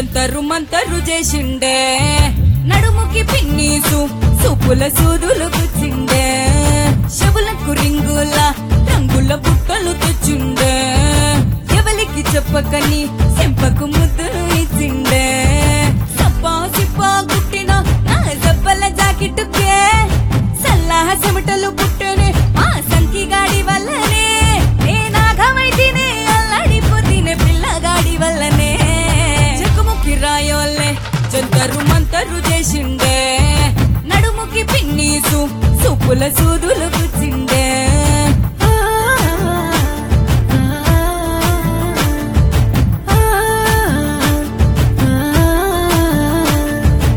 జంతరు మంతరు చేసిండే నడుముకి పిన్నీసు సూపుల సూదులు గుచ్చిండే చెవులకు రింగుల రంగుల బుట్టలు తెచ్చిండే ఎవలికి చెప్పకని సెంపకు ముద్దులు ఇచ్చిండే సప్పా సిప్పా కుట్టిన నా జబ్బల జాకెట్టుకే సల్లాహ చెమటలు పుట్టనే ఆ సంకి గాడి వల్లనే ఏ నాగమైతేనే అల్లాడిపోతేనే పిల్లగాడి వల్లనే చెక్కుముక్కి రాయోల్లే జంతరు మంతరు చేసిండే నడుముకి పిన్నీసు సూపుల సూదులు గుచ్చిండే ఆ, ఆ, ఆ, ఆ.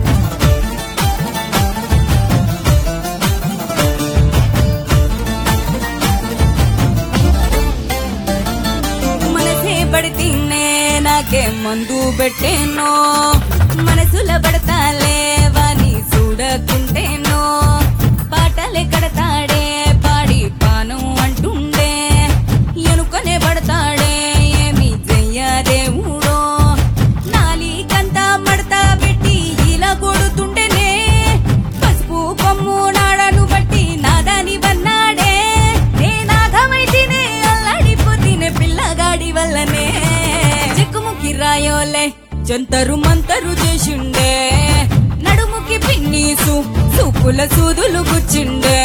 మనసే పడితేనే నాకే మందు పెట్టేనో మనసుల పడతాలే వాని చూడకుంటేనో పాటలే కడతాడే పాడి పానం అంటుండే ఎనుకనే పడతాడే ఏమి చెయ్యదేవుడో నాలికంతా మడతా పెట్టి ఇలా కొడుతుండేనే పసుపు కొమ్ము నాడను బట్టి నాదాని వన్నాడే నే నాగమైతేనే అల్లాడిపోతేనే పిల్లగాడి వల్లనే చెక్కుముకి రాయోలే జంతరు మంతరు చేసిండే నడుముకి పిన్నీసు సూపుల సూదులు గుచ్చిండే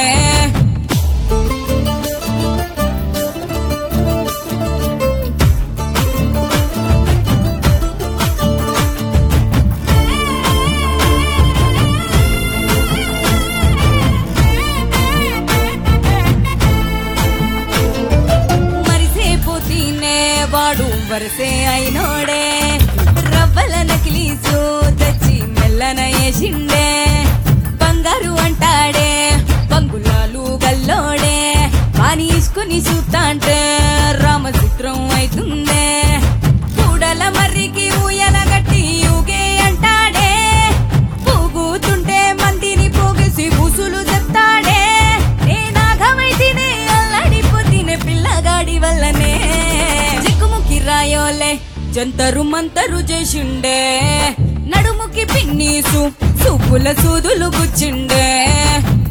మరిసేపోతీనే వాడు వరసే అయినోడే రవ్వల నకిలీసు తెచ్చి మెల్లన వేసిండే బంగారు అంటాడే బంగులాలు గల్లోడే పాని ఇసుకుని చూస్తాంటే రామచిత్రం అవుతుందే కూడల మర్రికి ఊయల గట్టి ఊగే అంటాడే పూగుతుంటే మందిని పోగేసి బుసులు చెప్తాడే నే నాగమైతేనే అల్లాడిపోతేనే పిల్లగాడి వల్లనే చిక్కుముకి రాయోలే జంతరు మంతరు చేసిండే నడుముకి పిన్నీసు సూపుల సూదులు గుచ్చిండే